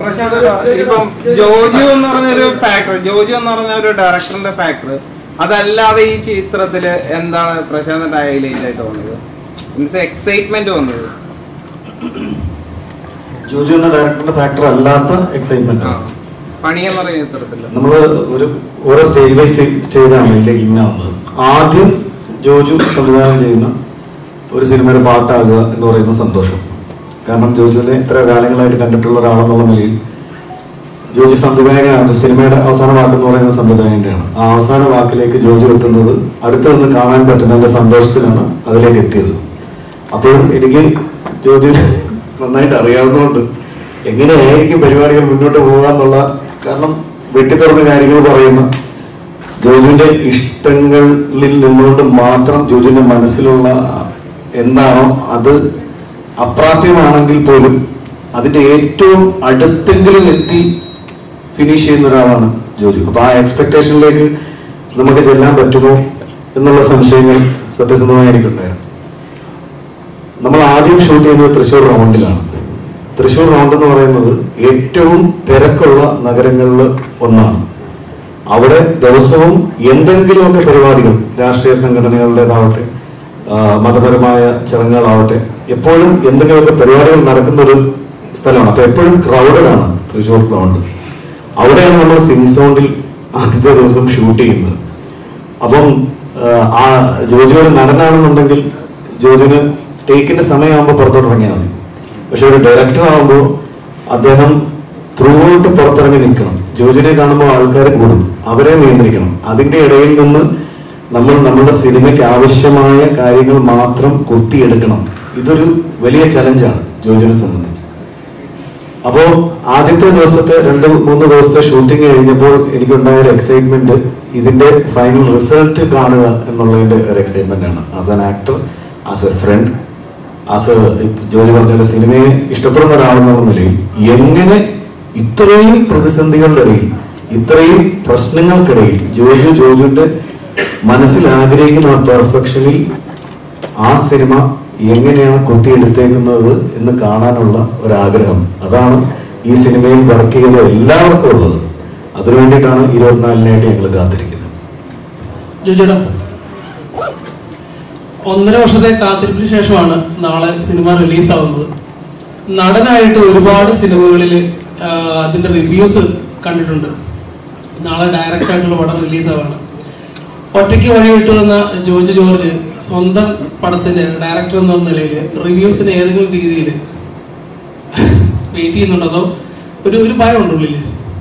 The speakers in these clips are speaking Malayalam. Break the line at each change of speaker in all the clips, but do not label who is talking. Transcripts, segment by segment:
പ്രശാന്ത് ഇപ്പം ജോജു എന്ന് പറഞ്ഞൊരു ഫാക്ടർ ജോജു എന്ന് പറഞ്ഞ ഒരു ഡയറക്ടറിന്റെ ഫാക്ടർ അതല്ലാതെ ഈ ചിത്രത്തില് എന്താണ് പ്രശാന്തിന്റെ ഹൈലൈറ്റ് ആയിട്ട് വന്നത് മീൻസ് എക്സൈറ്റ്മെന്റ് വന്നത്
ജോജു എന്ന ഡയറക്ടറുടെ ഫാക്ടർ അല്ലാത്ത എക്സൈറ്റ്മെന്റ്
ആ. പണി എന്ന് പറയുന്ന ചിത്രത്തില്
നമ്മൾ ഒരു ഓരോ സ്റ്റേജ് ബൈ സ്റ്റേജ് ആണ് ഇതിലേക്ക് ഇന്നാവുന്നത് ആദ്യം ജോജു സംവിധാനം ചെയ്യുന്ന ഒരു സിനിമയുടെ പാട്ടാകുക എന്ന് പറയുന്ന സന്തോഷം കാരണം ജോജുവിനെ ഇത്ര കാലങ്ങളായിട്ട് കണ്ടിട്ടുള്ള ഒരാളെന്നുള്ള നിലയിൽ ജോജു സംവിധായകനാണ് സിനിമയുടെ അവസാന വാക്ക് എന്ന് പറയുന്ന സംവിധായകന്റെയാണ് ആ അവസാന വാക്കിലേക്ക് ജോജു എത്തുന്നത് അടുത്ത് നിന്ന് കാണാൻ പറ്റുന്നതിന്റെ സന്തോഷത്തിലാണ് അതിലേക്ക് എത്തിയത് അപ്പോഴും എനിക്ക് ജോജു നന്നായിട്ട് അറിയാവുന്നതുകൊണ്ട് എങ്ങനെയായിരിക്കും പരിപാടികൾ മുന്നോട്ട് പോകുക എന്നുള്ള കാരണം വെട്ടിത്തുറന്ന കാര്യങ്ങൾ പറയുന്ന ജോജുവിന്റെ ഇഷ്ടങ്ങളിൽ നിന്നുകൊണ്ട് മാത്രം ജോജുവിന്റെ മനസ്സിലുള്ള എന്താണോ അത് അപ്രാപ്യമാണെങ്കിൽ പോലും അതിന്റെ ഏറ്റവും അടുത്തെങ്കിലും എത്തി ഫിനിഷ് ചെയ്യുന്ന ഒരാളാണ് ജോജു അപ്പൊ ആ എക്സ്പെക്ടേഷനിലേക്ക് നമുക്ക് ചെല്ലാൻ പറ്റുമോ എന്നുള്ള സംശയങ്ങൾ സത്യസന്ധമായി എനിക്കുണ്ടായിരുന്നു നമ്മൾ ആദ്യം ഷൂട്ട് ചെയ്യുന്നത് തൃശ്ശൂർ റൗണ്ടിലാണ് തൃശ്ശൂർ റൗണ്ട് എന്ന് പറയുന്നത് ഏറ്റവും തിരക്കുള്ള നഗരങ്ങളിൽ ഒന്നാണ് അവിടെ ദിവസവും എന്തെങ്കിലുമൊക്കെ പരിപാടികൾ രാഷ്ട്രീയ സംഘടനകളുടേതാവട്ടെ ആ, മതപരമായ ചടങ്ങുകളാവട്ടെ എപ്പോഴും എന്തെങ്കിലുമൊക്കെ പരിപാടികൾ നടക്കുന്ന ഒരു സ്ഥലമാണ് അപ്പൊ എപ്പോഴും ക്രൗഡഡാണ് തൃശ്ശൂർ റൗണ്ട് അവിടെയാണ് നമ്മൾ സിംഗ് സൗണ്ടിൽ ആദ്യത്തെ ദിവസം ഷൂട്ട് ചെയ്യുന്നത് അപ്പം ആ, ആ ജോജു ഒരു നടനാണെന്നുണ്ടെങ്കിൽ ജോജുവിന് ടേക്കിന്റെ സമയമാകുമ്പോൾ പുറത്തോട്ട് ഇറങ്ങിയാൽ മതി പക്ഷെ ഒരു ഡയറക്ടർ ആകുമ്പോൾ അദ്ദേഹം ത്രൂ ഔട്ട് പുറത്തിറങ്ങി നിൽക്കണം ജോജുവിനെ കാണുമ്പോൾ ആൾക്കാർ കൂടും അവരെ നിയന്ത്രിക്കണം അതിന്റെ ഇടയിൽ നിന്ന് നമ്മൾ നമ്മുടെ സിനിമയ്ക്ക് ആവശ്യമായ കാര്യങ്ങൾ മാത്രം കൊത്തിയെടുക്കണം ഇതൊരു വലിയ ചലഞ്ചാണ് ജോജുവിനെ സംബന്ധിച്ച് അപ്പോ ആദ്യത്തെ ദിവസത്തെ രണ്ട് മൂന്ന് ദിവസത്തെ ഷൂട്ടിംഗ് കഴിഞ്ഞപ്പോൾ എനിക്കുണ്ടായ ഒരു എക്സൈറ്റ്മെന്റ് ഇതിന്റെ ഫൈനൽ റിസൾട്ട് കാണുക എന്നുള്ളതിന്റെ ഒരു എക്സൈറ്റ്മെന്റ് ആണ് as an actor as a friend as a ജോലി പറഞ്ഞ സിനിമയെ ഇഷ്ടപ്പെടുന്ന ഒരാളെന്നുള്ള നിലയിൽ എങ്ങനെ ഇത്രയും പ്രതിസന്ധികളുടെ ഇടയിൽ ഇത്രയും പ്രശ്നങ്ങൾക്കിടയിൽ ജോജു ജോജുവിന്റെ മനസ്സിൽ ആഗ്രഹിക്കുന്ന ആ പെർഫെക്ഷനിൽ ആ സിനിമ എങ്ങനെയാണ് കൊത്തിയെടുത്തേക്കുന്നത് എന്ന് കാണാനുള്ള ഒരാഗ്രഹം അതാണ് ഈ സിനിമയിൽ വർക്ക് ചെയ്ത എല്ലാവർക്കും ഉള്ളത് അതിനു വേണ്ടിയിട്ടാണ് ഇരുപത്തിനാലിനായിട്ട് ഞങ്ങൾ കാത്തിരിക്കുന്നത്
ജോജുടാ ഒന്നര വർഷത്തെ കാത്തിരിപ്പിന് ശേഷമാണ് നാളെ സിനിമ റിലീസാവുന്നത് നടനായിട്ട് ഒരുപാട് സിനിമകളിൽ അതിന്റെ റിവ്യൂസ് കണ്ടിട്ടുണ്ട് നാളെ ഡയറക്റ്റ് ആയിട്ടുള്ള പടം റിലീസാവാണ് ഒറ്റയ്ക്ക് വഴി വിട്ടു വന്ന ജോർജ് ജോർജ് സ്വന്തം പടത്തിന്റെ ഡയറക്ടർ എന്ന നിലയിൽ റിവ്യൂസിന് ഏതെങ്കിലും രീതിയിൽ വെയിറ്റ് ചെയ്യുന്നുണ്ടോ അതോ ഒരു ഒരു ഭയം ഉണ്ടോ ഉള്ളില്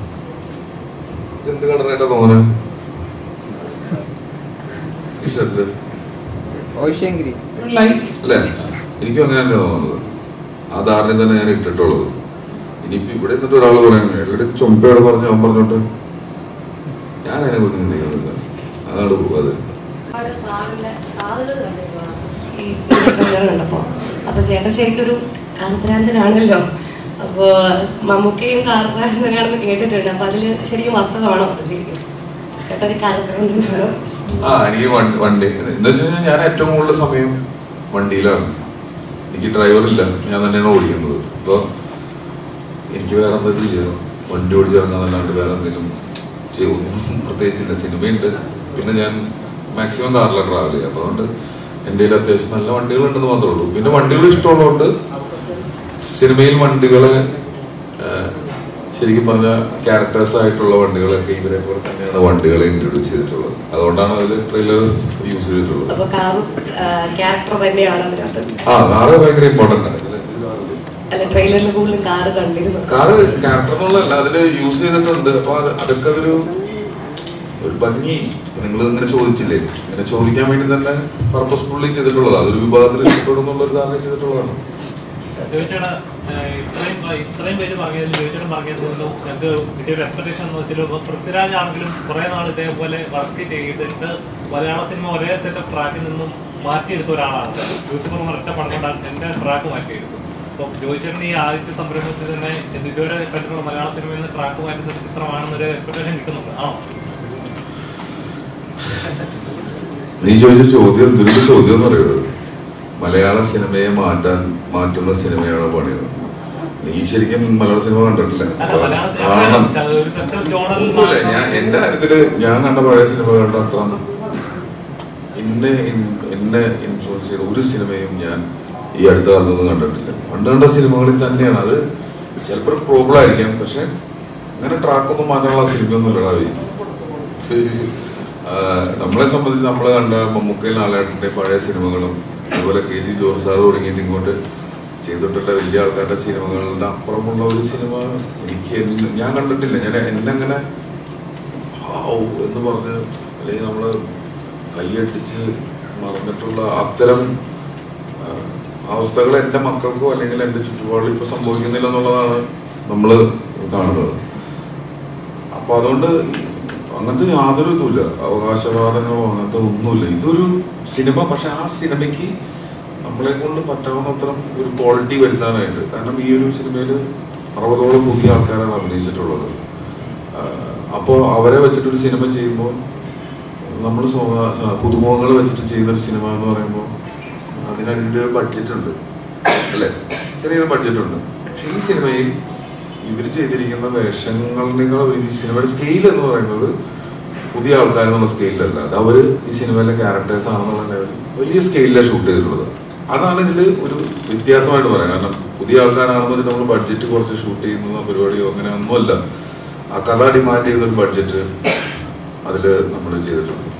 എന്ത് കടനായിട്ടാ തോന്നുന്നത് ഇഷ്ടത്തില്
ഓഷ്യങ്കിരി
ലൈക്ക്
അല്ലേ എനിക്കും അങ്ങനെ തന്നെ തോന്നുന്നത് ആ ധാരണ തന്നെ ഞാൻ ഇട്ടിട്ടുള്ളത് ഇനിയിപ്പോ ഇവിടെ നിന്നിട്ട് ഒരാൾ പറയാൻ ഇവിടെ ചുമപ്പയോട് പറഞ്ഞു അവൻ പറഞ്ഞോട്ട് ഞാൻ അതിനെ കുറിച്ച് ചിന്തിക്കുന്നില്ല അതാണ് പോകാതെ
ഒരുപാട് കാറിലെ കാറുകൾ കണ്ടിട്ടുള്ളതാണ് ഈ ട്രെയിലർ കണ്ടപ്പോ അപ്പൊ ചേട്ടൻ ശരിക്കൊരു കാർഭ്രാന്തനാണല്ലോ അപ്പോ മമ്മൂക്കയും കാർഭ്രാന്തനാണെന്ന് കേട്ടിട്ടുണ്ട് അപ്പൊ അതില് ശരിക്കും വാസ്തവമാണോ ശരിക്കും ചേട്ടൻ ഒരു കാർഭ്രാന്തനാണോ
ആ എനിക്ക് വണ്ടി വണ്ടി എന്ന് വെച്ച് കഴിഞ്ഞാൽ ഞാൻ ഏറ്റവും കൂടുതൽ സമയം വണ്ടിയിലാണ് എനിക്ക് ഡ്രൈവറില്ല ഞാൻ തന്നെയാണ് ഓടിക്കുന്നത് അപ്പോൾ എനിക്ക് വേറെ എന്താ ചെയ്യുക വണ്ടി ഓടിച്ചിറങ്ങാന്നല്ലാണ്ട് വേറെ എന്തെങ്കിലും ചെയ്യൊന്നും പ്രത്യേകിച്ചില്ല സിനിമയുണ്ട് പിന്നെ ഞാൻ മാക്സിമം കാറിലാണ് ട്രാവൽ ചെയ്യുക അപ്പോൾ അതുകൊണ്ട് എൻ്റെ കയ്യിൽ അത്യാവശ്യം നല്ല വണ്ടികളുണ്ടെന്ന് മാത്രമേ ഉള്ളൂ പിന്നെ വണ്ടികൾ ഇഷ്ടമുള്ളതുകൊണ്ട് സിനിമയിൽ വണ്ടികളെ ആ, ശരിക്കും പറഞ്ഞ ക്യാരക്ടേഴ്സ് ആയിട്ടുള്ള വണ്ടികളൊക്കെ ഇവരെ പോലെ തന്നെയാണ് വണ്ടികളെ ഇൻട്രൊഡ്യൂസ് ചെയ്തിട്ടുള്ളത് അതുകൊണ്ടാണ് അതിൽ ട്രെയിലർ യൂസ് ചെയ്തിട്ടുള്ളത്
അപ്പൊ കാർ ക്യാരക്ടർ തന്നെയാണ് അതിനകത്ത്
ആ കാറ് ഭയങ്കര ഇമ്പോർട്ടന്റ് ആണ് ഇതില്
അല്ല ട്രെയിലറിൽ കൂടുതൽ കാറ് കണ്ടിരുന്നു
കാറ് ക്യാരക്ടർ എന്നുള്ളതല്ല അതിൽ യൂസ് ചെയ്തിട്ടുണ്ട് അപ്പൊ അത് അതൊക്കെ ഒരു ഒരു ഭംഗി നിങ്ങൾ ഇങ്ങനെ ചോദിച്ചില്ലേ ഇങ്ങനെ ചോദിക്കാൻ വേണ്ടി തന്നെ പർപ്പസ്ഫുള്ളി ചെയ്തിട്ടുള്ളത് അതൊരു വിഭാഗത്തിൽ ഇഷ്ടപ്പെടും എന്നുള്ള ഒരു ധാരണ ചെയ്തിട്ടുള്ളതാണ്
ചോദിച്ചാണ് ഇത്രയും ഇത്രയും പേര് പറഞ്ഞതിൽ ചോദിച്ചാലും പറഞ്ഞതിലും ഞങ്ങൾക്ക് കിട്ടിയ ഒരു എക്സ്പെക്ടേഷൻ എന്ന് വെച്ചാൽ ഇപ്പൊ പൃഥ്വിരാജ് ആണെങ്കിലും കുറെ നാൾ ഇതേപോലെ വർക്ക് ചെയ്തിട്ട് മലയാള സിനിമ ഒരേ സെറ്റ് ഓഫ് ട്രാക്കിൽ നിന്നും മാറ്റിയെടുത്ത ഒരാളാണ് ലൂസിഫർ ഒരൊറ്റ പടം കൊണ്ടാണ് എന്റെ ട്രാക്ക് മാറ്റിയെടുത്തു അപ്പോൾ ജോയിച്ചേട്ടൻ ഈ ആദ്യത്തെ സംരംഭത്തിൽ തന്നെ ഇത് ഇതുവരെ കണ്ടിട്ടുള്ള മലയാള സിനിമയിൽ നിന്ന് ട്രാക്ക് മാറ്റുന്ന ഒരു ചിത്രമാണെന്നൊരു എക്സ്പെക്ടേഷൻ കിട്ടുന്നുണ്ട് ആണോ
നീ ചോദിച്ച ചോദ്യം എന്തൊരു ചോദ്യം എന്ന് പറയുന്നത് മലയാള സിനിമയെ മാറ്റാൻ മാറ്റുന്ന സിനിമയാണോ പണിയത് നീ ശരിക്കും മലയാള സിനിമ കണ്ടിട്ടില്ല
അല്ല, മലയാള സിനിമ
കാണണം
ഒരു സെക്കൻഡ് ജോണറിൽ
ഒന്നുമില്ല ഞാൻ എന്റെ കാര്യത്തില് ഞാൻ കണ്ട പഴയ സിനിമ കണ്ട അത്ര എന്നെ ഇൻ- എന്നെ ഇൻഫ്ലുവൻസ് ചെയ്ത ഒരു സിനിമയും ഞാൻ ഈ അടുത്ത കാലത്തൊന്നും കണ്ടിട്ടില്ല പണ്ട് കണ്ട സിനിമകളിൽ തന്നെയാണ് അത് ചിലപ്പോൾ പ്രോബ്ലം ആയിരിക്കാം പക്ഷെ അങ്ങനെ ട്രാക്കൊന്നും മാറ്റാനുള്ള സിനിമയൊന്നും ഇല്ലടാ നമ്മളെ സംബന്ധിച്ച് നമ്മൾ കണ്ട മമ്മൂക്കയിൽ നാളായിട്ടിന്റെ പഴയ സിനിമകളും അതുപോലെ കെ ജി ജോർജ് സാർ തുടങ്ങിയിട്ട് ഇങ്ങോട്ട് ചെയ്തിട്ടുള്ള വലിയ ആൾക്കാരുടെ സിനിമകളുടെ അപ്പുറമുള്ള ഒരു സിനിമ എനിക്ക് എന്നെ- ഞാൻ കണ്ടിട്ടില്ല ഞാൻ എന്നെ അങ്ങനെ ഹാവ് എന്ന് പറഞ്ഞ് അല്ലെങ്കിൽ നമ്മള് കൈയടിച്ച് മറന്നിട്ടുള്ള അത്തരം ആ, അവസ്ഥകൾ എൻ്റെ മക്കൾക്കോ അല്ലെങ്കിൽ എൻ്റെ ചുറ്റുപാടിൽ ഇപ്പൊ സംഭവിക്കുന്നില്ല എന്നുള്ളതാണ് നമ്മൾ കാണുന്നത് അപ്പൊ അതുകൊണ്ട് അങ്ങനത്തെ യാതൊരു ഇതുമില്ല അവകാശവാദങ്ങളോ അങ്ങനത്തെ ഒന്നുമില്ല ഇതൊരു സിനിമ പക്ഷെ ആ സിനിമയ്ക്ക് നമ്മളെ കൊണ്ട് പറ്റാവുന്നത്രം ഒരു ക്വാളിറ്റി വരുത്താനായിട്ട് കാരണം ഈ ഒരു സിനിമയിൽ അറുപതോളം പുതിയ ആൾക്കാരാണ് അഭിനയിച്ചിട്ടുള്ളത് അപ്പോൾ അവരെ വെച്ചിട്ടൊരു സിനിമ ചെയ്യുമ്പോൾ നമ്മൾ പുതുമുഖങ്ങൾ വെച്ചിട്ട് ചെയ്യുന്ന ഒരു സിനിമ എന്ന് പറയുമ്പോൾ അതിനൊരു ബഡ്ജറ്റ് ഉണ്ട് അല്ലേ ചെറിയൊരു ബഡ്ജറ്റ് ഉണ്ട് പക്ഷെ ഈ സിനിമയിൽ ഇവർ ചെയ്തിരിക്കുന്ന വേഷങ്ങളേക്കാൾ ഈ സിനിമയുടെ സ്കെയിൽ എന്ന് പറയുന്നത് പുതിയ ആൾക്കാരെന്നുള്ള സ്കെയിലല്ല അത് അവര് ഈ സിനിമയിലെ ക്യാരക്ടേഴ്സ് ആണെന്നുള്ള ലെവലിൽ വലിയ സ്കെയിലാണ് ഷൂട്ട് ചെയ്തിട്ടുള്ളത് അതാണ് ഇതിൽ ഒരു വ്യത്യാസമായിട്ട് പറയാം കാരണം പുതിയ ആൾക്കാരാണെന്ന് നമ്മൾ ബഡ്ജറ്റ് കുറച്ച് ഷൂട്ട് ചെയ്യുന്ന പരിപാടിയോ അങ്ങനെ ഒന്നുമല്ല ആ കഥ ഡിമാൻഡ് ചെയ്യുന്ന ഒരു ബഡ്ജറ്റ് അതിൽ നമ്മൾ ചെയ്തിട്ടുണ്ട്